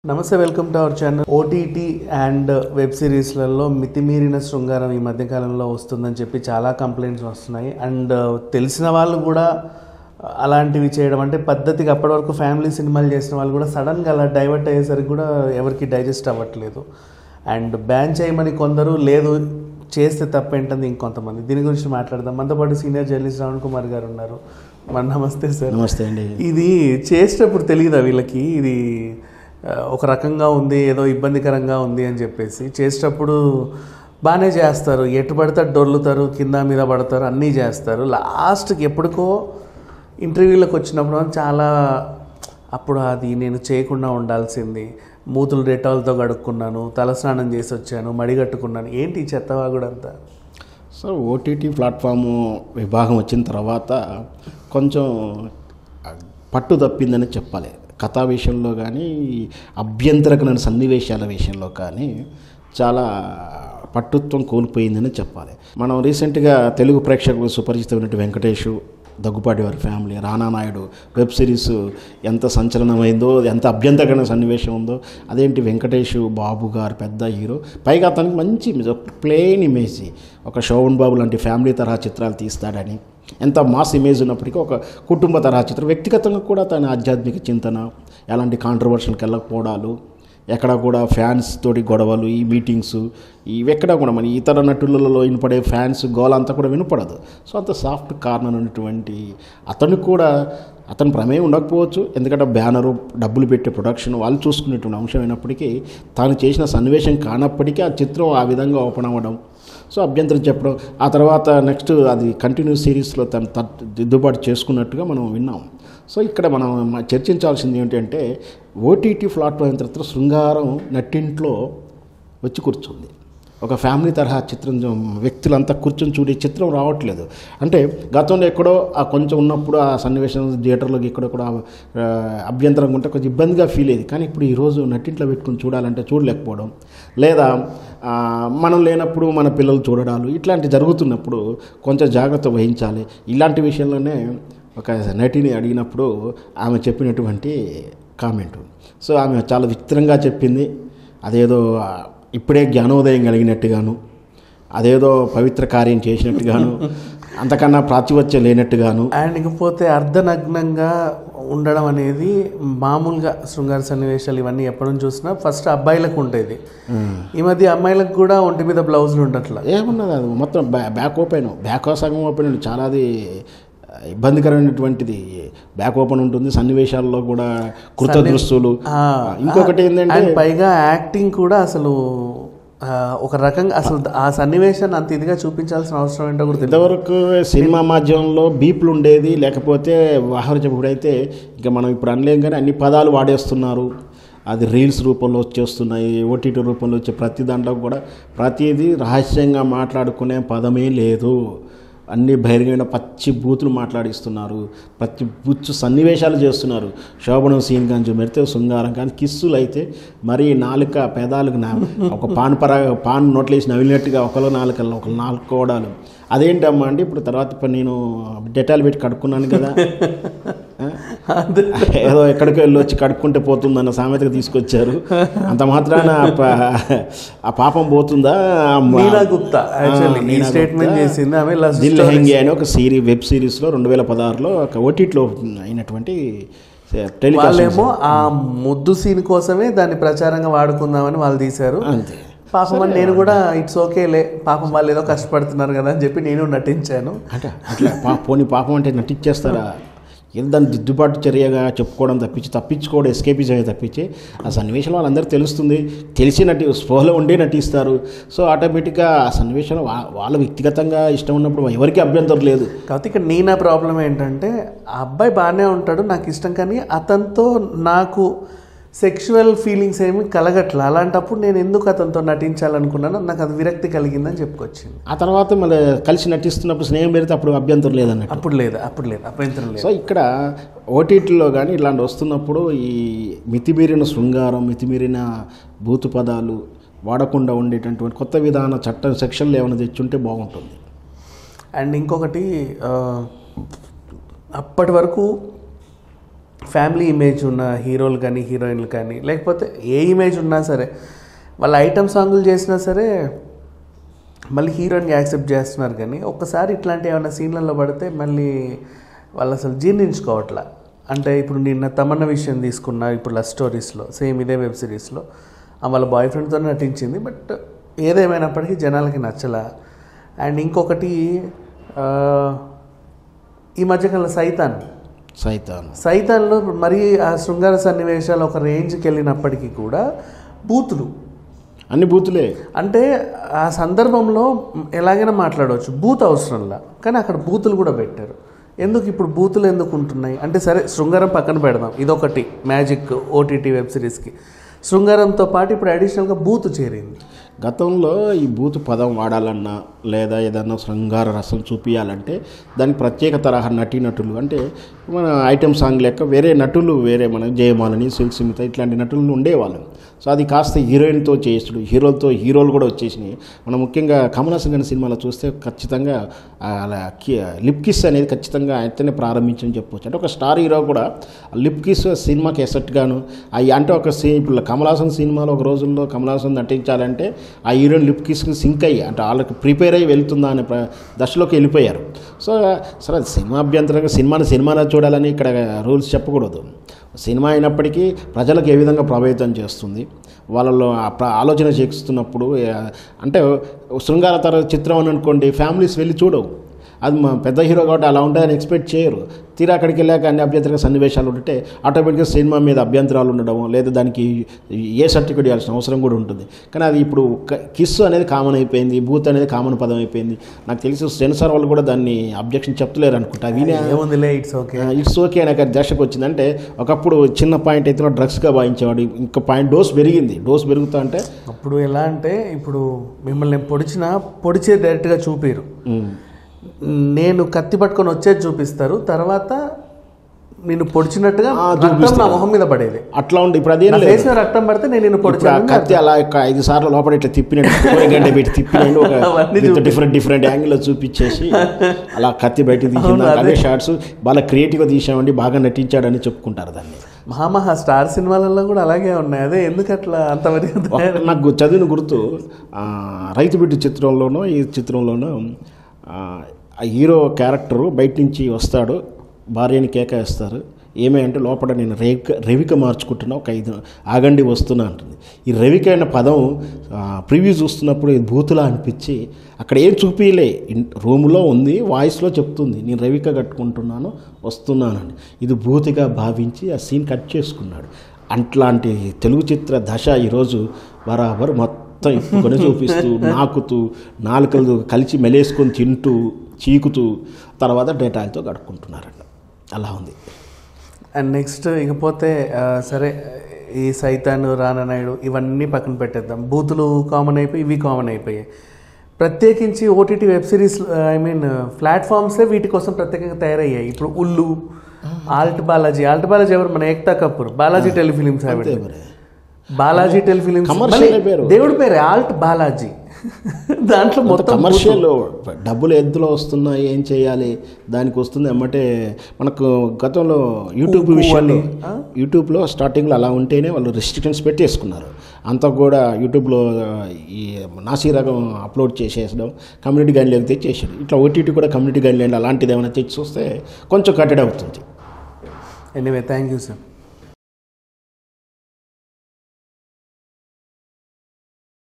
నమస్తే welcome to our channel OTT and web సిరీస్లలో మితిమీరిన శృంగారం ఈ మధ్యకాలంలో వస్తుందని చెప్పి చాలా కంప్లైంట్స్ వస్తున్నాయి అండ్ తెలిసిన వాళ్ళు కూడా అలాంటివి చేయడం అంటే పద్ధతిగా అప్పటి వరకు ఫ్యామిలీ సినిమాలు చేసిన వాళ్ళు కూడా సడన్గా అలా డైవర్ట్ అయ్యేసరికి కూడా ఎవరికి డైజెస్ట్ అవ్వట్లేదు అండ్ బ్యాన్ చేయమని కొందరు లేదు చేస్తే తప్పేంటుంది ఇంకొంతమంది దీని గురించి మాట్లాడదాం మనతో పాటు సీనియర్ జర్నలిస్ట్ రావణ్ కుమార్ గారు ఉన్నారు మరి నమస్తే సార్ నమస్తే అండి ఇది చేసేటప్పుడు తెలియదా వీళ్ళకి ఇది ఆ, ఒక రకంగా ఉంది ఏదో ఇబ్బందికరంగా ఉంది అని చెప్పేసి చేసేటప్పుడు బాగానే చేస్తారు ఎటు పడితే అటు డొర్లుతారు కింద మీద పడతారు అన్నీ చేస్తారు లాస్ట్కి ఎప్పటికో ఇంటర్వ్యూలకు వచ్చినప్పుడు చాలా అప్పుడు అది నేను చేయకుండా ఉండాల్సింది మూతులు డెటాల్తో కడుక్కున్నాను తలస్నానం చేసి వచ్చాను మడిగట్టుకున్నాను ఏంటి ఈ చెత్తవాగుడంతా సో ఓటీటీ ప్లాట్ఫాము విభాగం వచ్చిన తర్వాత కొంచెం పట్టు తప్పిందని చెప్పాలి కథా విషయంలో కానీ అభ్యంతరకరమైన సన్నివేశాల విషయంలో కానీ చాలా పట్టుత్వం కోల్పోయిందని చెప్పాలి మనం రీసెంట్గా తెలుగు ప్రేక్షకులకు సుపరిచితమైనటువంటి వెంకటేషు దగ్గుపాటి వారి family Rana Naidu web series ఎంత సంచలనమైందో ఎంత అభ్యంతరకరమైన సన్నివేశం ఉందో అదేంటి వెంకటేష్ బాబు గారు పెద్ద హీరో పైగా అతనికి మంచి ఇమేజ్ ఒక ప్లెయిన్ ఇమేజ్ ఒక శోభన్ బాబు లాంటి ఫ్యామిలీ తరహా చిత్రాలు తీస్తాడని ఎంత మాస్ ఇమేజ్ ఉన్నప్పటికీ ఒక కుటుంబ తరహా చిత్రం వ్యక్తిగతంగా కూడా తన ఆధ్యాత్మిక చింతన ఎలాంటి కాంట్రవర్షన్కి వెళ్ళకపోవడాలు ఎక్కడ కూడా ఫ్యాన్స్ తోటి గొడవలు ఈ మీటింగ్స్ ఇవెక్కడ కూడా మన ఇతర నటులలో వినపడే ఫ్యాన్స్ గోల అంతా కూడా వినపడదు సో అంత సాఫ్ట్ కార్నర్ ఉన్నటువంటి అతను కూడా అతని ప్రమేయం ఉండకపోవచ్చు ఎందుకంటే బ్యానరు డబ్బులు పెట్టే ప్రొడక్షన్ వాళ్ళు చూసుకునేటువంటి అంశం అయినప్పటికీ తాను చేసిన సన్నివేశం కానప్పటికీ ఆ చిత్రం ఆ విధంగా ఓపెన్ అవ్వడం సో అభ్యంతరం చెప్పడం ఆ తర్వాత నెక్స్ట్ అది కంటిన్యూ సిరీస్లో తను తట్- దిద్దుబాటు చేసుకున్నట్టుగా మనం విన్నాం సో ఇక్కడ మనం మ- చర్చించాల్సింది ఏంటంటే ఓటీటీ ప్లాట్ఫామ్ అయిన తర్వాత శృంగారం నట్టింట్లో వచ్చి కూర్చుంది ఒక ఫ్యామిలీ తరహా చిత్రం చూ- వ్యక్తులంతా కూర్చొని చూడే చిత్రం రావట్లేదు అంటే గతంలో ఎక్కడో ఆ కొంచెం ఉన్నప్పుడు ఆ సన్నివేశం థియేటర్లోకి ఇక్కడ కూడా ఆ, అభ్యంతరంగా ఉంటే కొంచెం ఇబ్బందిగా ఫీల్ అయ్యేది కానీ ఇప్పుడు ఈరోజు నట్టింట్లో పెట్టుకుని చూడాలంటే చూడలేకపోవడం లేదా ఆ, మనం లేనప్పుడు మన పిల్లలు చూడడాలు ఇట్లాంటి జరుగుతున్నప్పుడు కొంచెం జాగ్రత్త వహించాలి ఇలాంటి విషయంలోనే ఒక నటిని అడిగినప్పుడు ఆమె చెప్పినటువంటి కామెంట్ సో ఆమె చాలా విచిత్రంగా చెప్పింది అదేదో ఆ, ఇప్పుడే జ్ఞానోదయం కలిగినట్టుగాను అదేదో పవిత్ర కార్యం చేసినట్టుగాను అంతకన్నా ప్రాచుర్యం లేనట్టుగాను అండ్ ఇకపోతే అర్ధనగ్నంగా ఉండడం అనేది మామూలుగా శృంగార సన్నివేశాలు ఇవన్నీ ఎప్పటి నుంచి చూసినా ఫస్ట్ అబ్బాయిలకు ఉండేది ఈ మధ్య అమ్మాయిలకు కూడా ఒంటి మీద బ్లౌజులు ఉండట్లా ఏమున్నది అది మొత్తం బ్యా బ్యాక్ ఓపెన్ బ్యాక్ సగం ఓపెన్ ఉంది. చాలా అది ఇబ్బందికరమైనటువంటిది బ్యాక్ ఓపెన్ ఉంటుంది సన్నివేశాల్లో కూడా కృత దృశ్యులు ఆ, ఇంకొకటి ఏంటంటే అండ్ పైగా యాక్టింగ్ కూడా అసలు ఆ, ఒక రకంగా అసలు ఆ సన్నివేశాన్ని అంత ఇదిగా చూపించాల్సిన అవసరం ఏంటో కూడా తెలియదు ఇంతవరకు సినిమా మాధ్యమంలో బీపులు ఉండేది లేకపోతే వాహన ఇప్పుడైతే ఇంకా మనం ఇప్పుడు అనలేం కానీ అన్ని పదాలు వాడేస్తున్నారు అది రీల్స్ రూపంలో వచ్చేస్తున్నాయి ఓటీటీ రూపంలో వచ్చే ప్రతి దాంట్లో కూడా ప్రతిదీ రహస్యంగా మాట్లాడుకునే పదమే లేదు అన్ని బహిరంగమైన పచ్చి బూతులు మాట్లాడిస్తున్నారు ప్రతి బుచ్చు సన్నివేశాలు చేస్తున్నారు శోభనం సీన్ కానీ చూపెడితే శృంగారం కానీ కిస్సులు అయితే మరీ నాలుక పెదాలకు నా ఒక పాన్ పరా పాన్ నోట్లేసి నవిలినట్టుగా ఒకరు నాలుకల్లో ఒకరు నాలుకోవడాలు అదేంటమ్మా అంటే ఇప్పుడు తర్వాత ఇప్పుడు నేను డెటాల్ పెట్టి కడుక్కున్నాను కదా ఆ? ఏదో ఎక్కడికి వెళ్ళి వచ్చి కడుక్కుంటే పోతుందన్న సామెతగా తీసుకొచ్చారు అంత మాత్రాన ఆ పా- ఆ పాపం పోతుందా ఆ మ- నీనా గుప్తా యాక్చువల్లీ ఈ నీనా స్టేట్మెంట్ గుప్తా. చేసింది ఆమె లవ్ దిల్ హెంగి అనే ఒక సిరీ వెబ్ సిరీస్లో రెండు వేల పదహారులో ఒక ఓటీటీలో అయినటువంటి టెలికాస్ట్ వాళ్ళేమో ఆ ముద్దు సీన్ కోసమే దాన్ని ప్రచారంగా వాడుకుందామని వాళ్ళు తీశారు అంతే పాపం అని నేను కూడా ఇట్స్ ఓకేలే పాపం వాళ్ళు ఏదో కష్టపడుతున్నారు కదా అని చెప్పి నేను నటించాను అంటే అట్లా పా పోనీ పాపం అంటే నటించేస్తారా ఏదో దాన్ని దిద్దుబాటు చర్యగా చెప్పుకోవడం తప్పించి తప్పించుకోవడం ఎస్కేపిజం తప్పించి ఆ సన్నివేశంలో వాళ్ళందరూ తెలుస్తుంది తెలిసి నటి స్పృహలో ఉండే నటిస్తారు సో ఆటోమేటిక్గా ఆ సన్నివేశంలో వా- వాళ్ళ వ్యక్తిగతంగా ఇష్టం ఉన్నప్పుడు ఎవరికి అభ్యంతరం లేదు కాకపోతే ఇక్కడ నీ నా ప్రాబ్లం ఏంటంటే ఆ అబ్బాయి బాగానే ఉంటాడు నాకు ఇష్టం కానీ అతనితో నాకు సెక్షువల్ ఫీలింగ్స్ ఏమి కలగట్ల అలాంటప్పుడు నేను ఎందుకు అతనితో నటించాలనుకున్నానో నాకు అది విరక్తి కలిగిందని చెప్పుకొచ్చింది ఆ తర్వాత మళ్ళీ కలిసి నటిస్తున్నప్పుడు స్నేహం పెడితే అప్పుడు అభ్యంతరం లేదన్నట్టు అప్పుడు లేదు అప్పుడు లేదు అభ్యంతరం లేదు సో ఇక్కడ ఓటీటీలో కానీ ఇలాంటి వస్తున్నప్పుడు ఈ మితిమీరిన శృంగారం మితిమీరిన బూతు పదాలు వాడకుండా ఉండేటటువంటి కొత్త విధాన చట్ట సెక్షన్లు ఏమైనా తెచ్చుంటే బాగుంటుంది అండ్ ఇంకొకటి ఆ, అప్పటి వరకు ఫ్యామిలీ ఇమేజ్ ఉన్న హీరోలు కానీ హీరోయిన్లు కానీ లేకపోతే ఏ ఇమేజ్ ఉన్నా సరే వాళ్ళ ఐటమ్ సాంగులు చేసినా సరే మళ్ళీ హీరోయిన్కి యాక్సెప్ట్ చేస్తున్నారు కానీ ఒక్కసారి ఇట్లాంటి ఏమైనా సీన్లలో పడితే మళ్ళీ వాళ్ళు అసలు జీర్ణించుకోవట్లా అంటే ఇప్పుడు నిన్న తమన్న విషయం తీసుకున్నా ఇప్పుడు లవ్ స్టోరీస్లో సేమ్ ఇదే వెబ్ సిరీస్లో ఆ వాళ్ళ బాయ్ ఫ్రెండ్తో నటించింది బట్ ఏదేమైనప్పటికీ జనాలకి నచ్చలా అండ్ ఇంకొకటి ఆ, ఈ మధ్యకాలంలో సైతాన్ సైతాన్ సైతాన్లో మరీ ఆ శృంగార సన్నివేశాలు ఒక రేంజ్కి వెళ్ళినప్పటికీ కూడా బూతులు అన్ని బూతులే అంటే ఆ సందర్భంలో ఎలాగైనా మాట్లాడవచ్చు బూత్ అవసరంలా కానీ అక్కడ బూతులు కూడా పెట్టారు ఎందుకు ఇప్పుడు బూతులు ఎందుకు ఉంటున్నాయి అంటే సరే శృంగారం పక్కన పెడదాం ఇదొకటి మ్యాజిక్ ఓటీటీ వెబ్ సిరీస్కి శృంగారంతో పాటు ఇప్పుడు అడిషనల్గా బూత్ చేరింది గతంలో ఈ బూతు పదం వాడాలన్నా లేదా ఏదన్నా శృంగార రసం చూపించాలంటే దానికి ప్రత్యేక తరహా నటీనటులు అంటే మన ఐటెం సాంగ్ లెక్క వేరే నటులు వేరే మన జయమాలని సిల్క్ సుమిత ఇట్లాంటి నటులు ఉండేవాళ్ళు సో అది కాస్త హీరోయిన్తో చేసుడు హీరోలతో హీరోలు కూడా వచ్చేసినాయి మనం ముఖ్యంగా కమల్ హాసన్ గారి సినిమాలో చూస్తే ఖచ్చితంగా ఆ అలా కి- లిప్ కిస్ అనేది ఖచ్చితంగా ఆయనతోనే ప్రారంభించని చెప్పొచ్చు అంటే ఒక స్టార్ హీరో కూడా లిప్ కిస్ సినిమాకి ఎసెట్గాను అవి అంటే ఒక సీ ఇప్పుడు కమల్ హాసన్ సినిమాలో ఒక రోజుల్లో కమల్ హాసన్ నటించాలంటే ఆ హీరోయిన్ లిప్ కిస్కి సింక్ అయ్యి అంటే వాళ్ళకి ప్రిపేర్ అయ్యి వెళ్తుందా అనే ప్ర- దశలోకి వెళ్ళిపోయారు సో సరే అది సినిమా అభ్యంతరంగా సినిమాని సినిమాలో చూడాలని ఇక్కడ రూల్స్ చెప్పకూడదు సినిమా అయినప్పటికీ ప్రజలకు ఏ విధంగా ప్రభావితం చేస్తుంది వాళ్ళలో ఆ ప్ర- ఆలోచన చేస్తున్నప్పుడు ఏ- అంటే శృంగార తర చిత్రం అని అనుకోండి ఫ్యామిలీస్ వెళ్ళి చూడవు అది మా పెద్ద హీరో కాబట్టి అలా ఉంటుందని ఎక్స్పెక్ట్ చేయరు తీరా అక్కడికి వెళ్ళాక అన్ని అభ్యంతరంగా సన్నివేశాలు ఉంటే ఆటోమేటిక్గా సినిమా మీద అభ్యంతరాలు ఉండడం లేదా దానికి ఏ సర్టిఫికేట్ ఇవ్వాల్సిన అవసరం కూడా ఉంటుంది కానీ అది ఇప్పుడు కిస్ అనేది కామన్ అయిపోయింది బూత్ అనేది కామన్ పదం అయిపోయింది నాకు తెలిసి సెన్సార్ వాళ్ళు కూడా దాన్ని అబ్జెక్షన్ చెప్తలేరు అనుకుంటా వినే ఏముందిలే ఇట్స్ ఓకే ఇట్స్ ఓకే అనే ఒక దశకు వచ్చిందంటే ఒకప్పుడు చిన్న పాయింట్ అయితే డ్రగ్స్గా భావించేవాడు ఇంకా పాయింట్ డోస్ పెరిగింది డోస్ పెరుగుతా అంటే అప్పుడు ఎలా అంటే ఇప్పుడు మిమ్మల్ని పొడిచినా పొడిచే డైరెక్ట్గా చూపిరు ఉమ్, నేను కత్తి పట్టుకొని వచ్చేది చూపిస్తారు తర్వాత నిన్ను పొడిచినట్టుగా ఆ, రక్తం నా మొహం మీద పడేది అట్లా ఉండి ఇప్పుడు అదేం నా లేదు ఫేస్ మీద రక్తం పడితే నేను నిన్ను ఇప్పుడు ఆ పొడిచాను కత్తి అలా ఒక ఐదు సార్లు లోపల ఇట్లా తిప్పినట్టు ఒక గంట పెట్టి తిప్పినట్టు ఒక అవన్నీ విత్ డిఫరెంట్ డిఫరెంట్ యాంగిల్లో చూపించేసి అలా కత్తి బయట తీసిన అవును, అదే. అదే షార్ట్స్ బాగా క్రియేటివ్గా తీసామండి బాగా నటించాడని చెప్పుకుంటారు దాన్ని మహామహా స్టార్ సినిమాలలో కూడా అలాగే ఉన్నాయి అదే ఎందుకు అట్లా అంతవరకు ఒక- నాకు చదివిన గుర్తు ఆ, రైతు బిడ్డ చిత్రంలోనో ఈ చిత్రంలోనో ఆ, ఆ హీరో క్యారెక్టరు బయట నుంచి వస్తాడు భార్యని కేక వేస్తారు ఏమే అంటే లోపల నేను రేవిక రవిక మార్చుకుంటున్నా ఒక ఐదు ఆగండి వస్తున్నా అంటుంది ఈ రవిక అనే పదం ప్రివ్యూ చూస్తున్నప్పుడు ఇది బూతులా అనిపించి అక్కడ ఏం చూపించలే ఇన్- రూములో ఉంది వాయిస్లో చెప్తుంది నేను రవిక కట్టుకుంటున్నాను వస్తున్నానని ఇది బూతిగా భావించి ఆ సీన్ కట్ చేసుకున్నాడు అట్లాంటి తెలుగు చిత్ర దశ ఈరోజు బరాబర్ మొత్తం ఇప్పుకొని చూపిస్తూ నాకుతూ నాలుకలు కలిసి మెలేసుకొని తింటూ చీకుతూ తర్వాత డేటాలతో గడుపుకుంటున్నారండి అలా ఉంది అండ్ నెక్స్ట్ ఇకపోతే ఆ, సరే ఈ సైతాన్ రాననాయుడు ఇవన్నీ పక్కన పెట్టేద్దాం బూతులు కామన్ అయిపోయి ఇవి కామన్ అయిపోయాయి ప్రత్యేకించి OTT web series I mean ప్లాట్ఫామ్సే వీటి కోసం ప్రత్యేకంగా తయారయ్యాయి ఇప్పుడు ఉల్లు ఆల్ట్ బాలాజీ ఆల్ట్ బాలాజీ ఎవరు మన ఏక్తా కపూర్ బాలాజీ టెలిఫిలిమ్స్ ఆవిడ అంతే మరి. బాలాజీ టెలిఫిలిమ్స్ Commercial మళ్ళీ పేరు. దేవుడి పేరు ఆల్ట్ బాలాజీ దాంట్లో మొత్తం కమర్షియల్ డబ్బులు ఎందులో వస్తున్నాయి ఏం చేయాలి దానికి వస్తుంది అమ్మటే మనకు గతంలో యూట్యూబ్ ఊ విషయంలో అని, ఆ? యూట్యూబ్లో స్టార్టింగ్లో అలా ఉంటేనే వాళ్ళు రెస్ట్రిక్షన్స్ పెట్టేసుకున్నారు అంతా కూడా యూట్యూబ్లో ఈ నాసీరకం అప్లోడ్ చేసేసడం కమ్యూనిటీ గైడ్లైన్ తెచ్చేసాడు ఇట్లా ఓటీటీ కూడా కమ్యూనిటీ గైడ్లైన్ అలాంటిది ఏమైనా తెచ్చి చూస్తే కొంచెం కట్టడి అవుతుంది ఎనీవే థ్యాంక్ యూ సార్